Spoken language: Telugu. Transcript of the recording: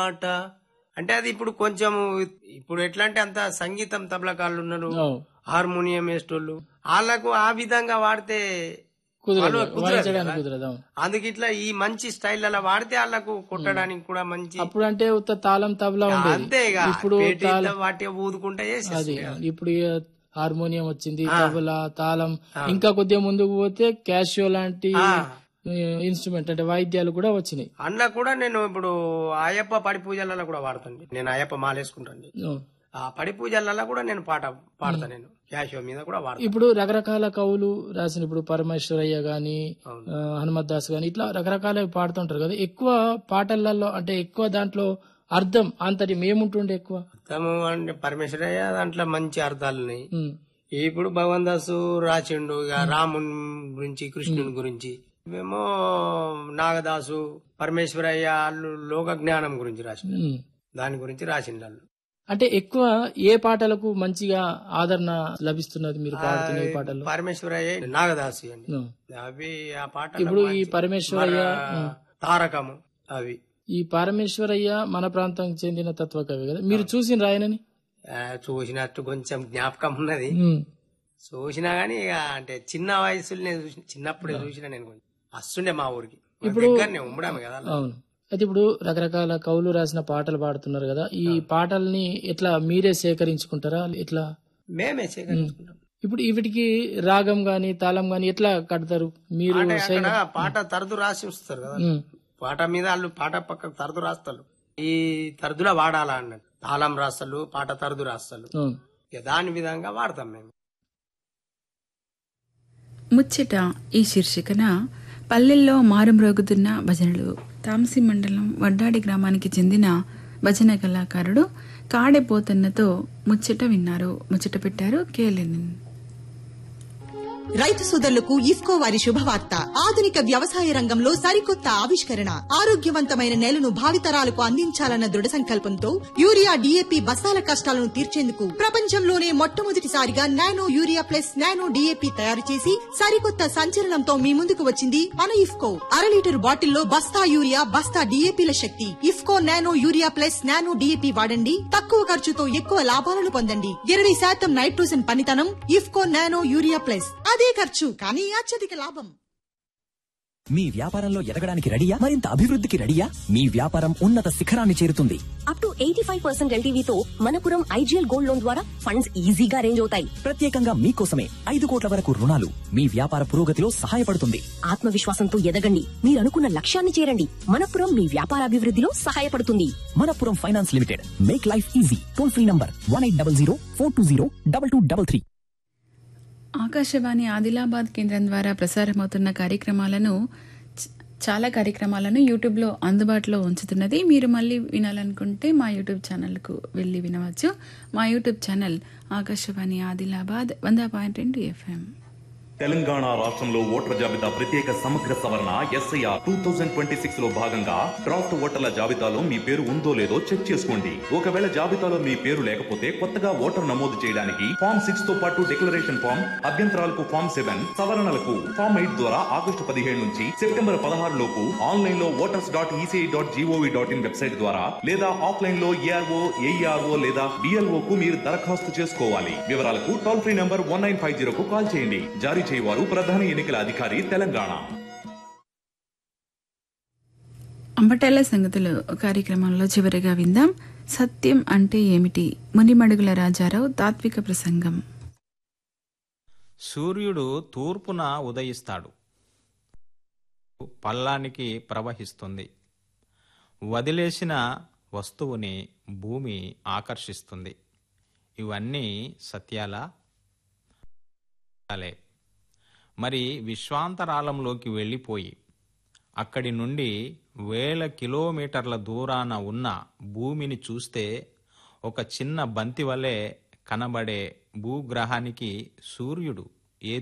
మాట అంటే అది ఇప్పుడు కొంచెం ఇప్పుడు ఎట్లా అంటే అంత సంగీతం తబలకాళ్ళు ఉన్నారు అవును. హార్మోనియం వేసేటోళ్ళు వాళ్ళకు ఆ విధంగా వాడితే కుదరదు వాళ్ళు కుదరదు వాయించడానికి కదా. కుదరదు అవును. అందుకు ఇట్లా ఈ మంచి స్టైల్ అలా వాడితే వాళ్ళకు కొట్టడానికి కూడా మంచి అప్పుడు అంటే ఉత్త తాళం తబలా ఉండేది అంతే ఇక ఇప్పుడు పేటీ తాళం ఇట్లా వాటి ఊదుకుంటా అది చేసేస్తుంది ఇప్పుడు ఇక హార్మోనియం వచ్చింది తబలా తాళం ఇంకా కొద్దిగా ముందుకు పోతే క్యాషియో లాంటి ఆ. ఇన్స్ట్రుమెంట్ అంటే వాయిద్యాలు కూడా వచ్చినాయి అన్న కూడా నేను ఇప్పుడు అయ్యప్ప పడి పూజలలో కూడా వాడుతాను నేను అయ్యప్ప మాలేసుకుంటాను అవును. ఆ పడి పూజలలో కూడా నేను పాట పాడతాను నేను క్యాషో మీద కూడా వాడతాను ఇప్పుడు రకరకాల కవులు రాసిన ఇప్పుడు పరమేశ్వరయ్య గాని అవును. ఆ, హనుమత్ దాస్ గాని ఇట్లా రకరకాల పాడుతుంటారు కదా ఎక్కువ పాటలలో అంటే ఎక్కువ దాంట్లో అర్థం అంతటి మేముంటుండే ఎక్కువ అర్థము అంటే పరమేశ్వరయ్య దాంట్లో మంచి అర్థాలు ఉన్నాయి ఉమ్, ఇప్పుడు భగవాన్ దాసు రాసిండు ఇక రాముని గురించి కృష్ణుని గురించి మేము నాగదాసు పరమేశ్వరయ్య వాళ్ళు లోక జ్ఞానం గురించి రాసిండు ఉమ్. దాని గురించి రాసిండు వాళ్ళు అంటే ఎక్కువ ఏ పాటలకు మంచిగా ఆదరణ లభిస్తున్నది మీరు పాడుతున్న ఈ పాటల్లో పరమేశ్వరయ్య నాగదాసి అండి ఉమ్. అవి ఆ పాట ఇప్పుడు ఈ పరమేశ్వరయ్య ఉమ్. తారకము అవి ఈ పరమేశ్వరయ్య మన ప్రాంతానికి చెందిన తత్వకవి కదా మీరు చూసిన రాయనని ఆ, చూసినట్టు కొంచెం జ్ఞాపకం ఉన్నది ఉమ్. చూసినా గానీ ఇక అంటే చిన్న వయసులో నేను చూసిన చిన్నప్పుడే చూసిన నేను కొంచెం వస్తుండే మా ఊరికి ఇప్పుడు- దగ్గరనే ఉమ్మడమే కదా అవును అయితే ఇప్పుడు రకరకాల కవులు రాసిన పాటలు పాడుతున్నారు కదా ఈ పాటల్ని ఎట్లా మీరే సేకరించుకుంటారా ఎట్లా మేమే సేకరించుకుంటాం ఇప్పుడు వీటికి రాగం గాని తాళం గాని ఎట్లా కడతారు మీరు అంటే సై- అక్కడ పాట తరదు రాసి ఉంచుతారు కదా ఉమ్, పాట మీద వాళ్ళు పాట పక్కకు తరదు రాస్తారు ఈ తరదులా వాడాలా అన్నట్టు తాళం రాస్తలు పాట తరదు రాస్తలు అవును. ఇక దాని విధంగా వాడతాం మేము ముచ్చట ఈ శీర్షికన పల్లెల్లో మారుమ్రోగుతున్న భజనలు తాంసి మండలం వడ్డాడి గ్రామానికి చెందిన భజన కళాకారుడు కాడెపోతన్నతో ముచ్చట విన్నారు ముచ్చట పెట్టారు కేలెనిన్ రైతు సోదరులకు ఇఫ్కో వారి శుభవార్త ఆధునిక వ్యవసాయ రంగంలో సరికొత్త ఆవిష్కరణ ఆరోగ్యవంతమైన నేలను భావితరాలకు అందించాలన్న దృఢ సంకల్పంతో యూరియా డీఏపీ బస్తాల కష్టాలను తీర్చేందుకు ప్రపంచంలోనే మొట్టమొదటిసారిగా nano urea plus nano DAP తయారు చేసి సరికొత్త సంచలనంతో మీ ముందుకు వచ్చింది మన ఇఫ్కో అర లీటర్ బాటిల్లో బస్తా యూరియా బస్తా డీఏపీల శక్తి IFFCO nano urea plus nano DAP వాడండి తక్కువ ఖర్చుతో ఎక్కువ లాభాలను పొందండి ఇరవై శాతం నైట్రోజన్ పనితనం ఇఫ్కో నానో యూరియా ప్లస్ అదే ఖర్చు కానీ అత్యధిక లాభం మీ వ్యాపారంలో ఎదగడానికి రెడీయా మరింత అభివృద్ధికి రెడీయా మీ వ్యాపారం ఉన్నత శిఖరాన్ని చేరుతుంది up to eighty five percent ఎల్టీవీతో మనపురం ఐజీఎల్ గోల్డ్ లోన్ ద్వారా ఫండ్స్ ఈజీగా రేంజ్ అవుతాయి ప్రత్యేకంగా మీకోసమే ఐదు కోట్ల వరకు రుణాలు మీ వ్యాపార పురోగతిలో సహాయపడుతుంది ఆత్మవిశ్వాసంతో ఎదగండి మీరు అనుకున్న లక్ష్యాన్ని చేరండి మనపురం మీ వ్యాపారాభివృద్ధిలో సహాయపడుతుంది Manappuram finance limited make life easy toll free number one eight double zero four two zero double two double three Akashvani Adilabad కేంద్రం ద్వారా ప్రసారమవుతున్న కార్యక్రమాలను చ- చాలా కార్యక్రమాలను యూట్యూబ్లో అందుబాటులో ఉంచుతున్నది మీరు మళ్ళీ వినాలనుకుంటే మా యూట్యూబ్ ఛానల్కు వెళ్ళి వినవచ్చు మా యూట్యూబ్ ఛానల్ ఆకాశవాణి ఆదిలాబాద్ వంద పాయింట్ రెండు ఎఫ్ఎం తెలంగాణ రాష్ట్రంలో ఓటర్ల జాబితా ప్రత్యేక సమగ్ర సవరణ SIR two thousand twenty six లో భాగంగా డ్రాఫ్ట్ ఓటర్ల జాబితాలో మీ పేరు ఉందో లేదో చెక్ చేసుకోండి ఒకవేళ జాబితాలో మీ పేరు లేకపోతే కొత్తగా ఓటర్ నమోదు చేయడానికి ఫామ్ సిక్స్ తో పాటు డిక్లరేషన్ ఫామ్ అభ్యంతరాలకు ఫామ్ సెవెన్ సవరణలకు ఫామ్ ఎయిట్ ద్వారా ఆగస్టు పదిహేడు నుంచి సెప్టెంబర్ పదహారు లోపు ఆన్లైన్ లో voters dot ECI dot GOV dot in website ద్వారా లేదా ఆఫ్లైన్ లో ఏఆర్ఓ ఏఈఆర్ఓ లేదా డిఎల్ఓ కు మీరు దరఖాస్తు చేసుకోవాలి వివరాలకు toll free number one nine five zero కు కాల్ చేయండి జారీ చేయవారు ప్రధాన ఎన్నికల అధికారి తెలంగాణ అంబటాల సంగతులు కార్యక్రమంలో చివరిగా విందాం సత్యం అంటే ఏమిటి మునిమడుగుల రాజారావు తాత్విక ప్రసంగం సూర్యుడు తూర్పున ఉదయిస్తాడు పల్లానికి ప్రవహిస్తుంది వదిలేసిన వస్తువుని భూమి ఆకర్షిస్తుంది ఇవన్నీ సత్యాలా సత్యాలే. మరి విశ్వాంతరాళంలోకి వెళ్ళిపోయి అక్కడి నుండి వేల కిలోమీటర్ల దూరాన ఉన్న భూమిని చూస్తే ఒక చిన్న బంతి వలె కనబడే భూగ్రహానికి సూర్యుడు